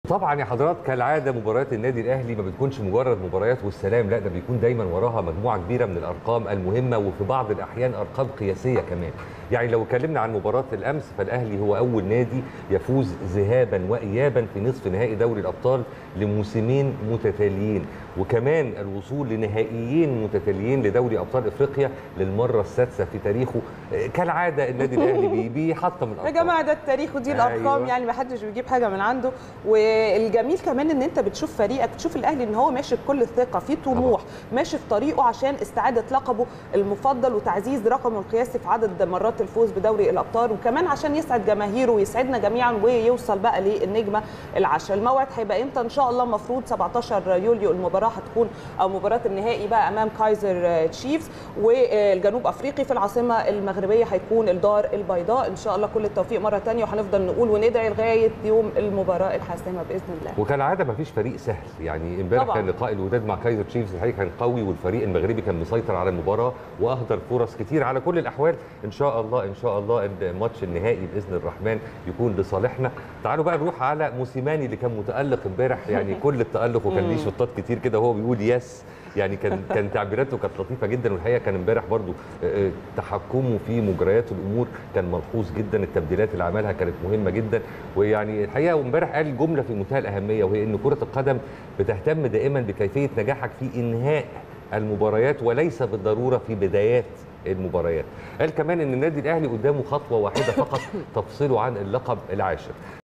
طبعا يا حضرات كالعاده مباريات النادي الاهلي ما بتكونش مجرد مباريات والسلام لا ده بيكون دايما وراها مجموعه كبيره من الارقام المهمه وفي بعض الاحيان ارقام قياسيه كمان يعني لو اتكلمنا عن مباراه الامس فالاهلي هو اول نادي يفوز ذهابا وايابا في نصف نهائي دوري الابطال لموسمين متتاليين وكمان الوصول لنهائيين متتاليين لدوري ابطال افريقيا للمره السادسه في تاريخه كالعاده النادي الاهلي بي- بيحطم يا الارقام جماعه ده التاريخ ودي الارقام أيوة. يعني ما حدش بيجيب حاجه من عنده والجميل كمان ان انت بتشوف فريقك تشوف الاهلي ان هو ماشي بكل الثقه في طموح ماشي في طريقه عشان استعاده لقبه المفضل وتعزيز رقمه القياسي في عدد مرات الفوز بدوري الابطال وكمان عشان يسعد جماهيره ويسعدنا جميعا ويوصل بقى للنجمه العشره الموعد هيبقى امتى ان شاء الله المفروض 17 يوليو المباراه هتكون او مباراه النهائي بقى امام كايزر تشيفز والجنوب افريقي في العاصمه المغربيه هيكون الدار البيضاء ان شاء الله كل التوفيق مره ثانيه وهنفضل نقول وندعي لغايه يوم المباراه الحاسمه باذن الله وكالعاده ما فيش فريق سهل يعني امبارح طبعاً. كان لقاء الوداد مع كايزر تشيفز الحقيقه كان قوي والفريق المغربي كان مسيطر على المباراه واهدر فرص كتير على كل الاحوال ان شاء الله ان شاء الله ان ماتش النهائي باذن الرحمن يكون لصالحنا تعالوا بقى نروح على موسيماني اللي كان متالق امبارح يعني كل التالق وكان ليه شطات كتير كده وهو بيقول يس يعني كان كان تعبيراته كانت لطيفه جدا والحقيقه كان امبارح برضو آه، آه، تحكمه في مجريات الامور كان ملحوظ جدا التبديلات اللي عملها كانت مهمه جدا ويعني الحقيقه وامبارح قال جمله في منتهى الاهميه وهي ان كره القدم بتهتم دائما بكيفيه نجاحك في انهاء المباريات وليس بالضروره في بدايات المباريات قال كمان ان النادي الاهلي قدامه خطوه واحده فقط تفصله عن اللقب العاشر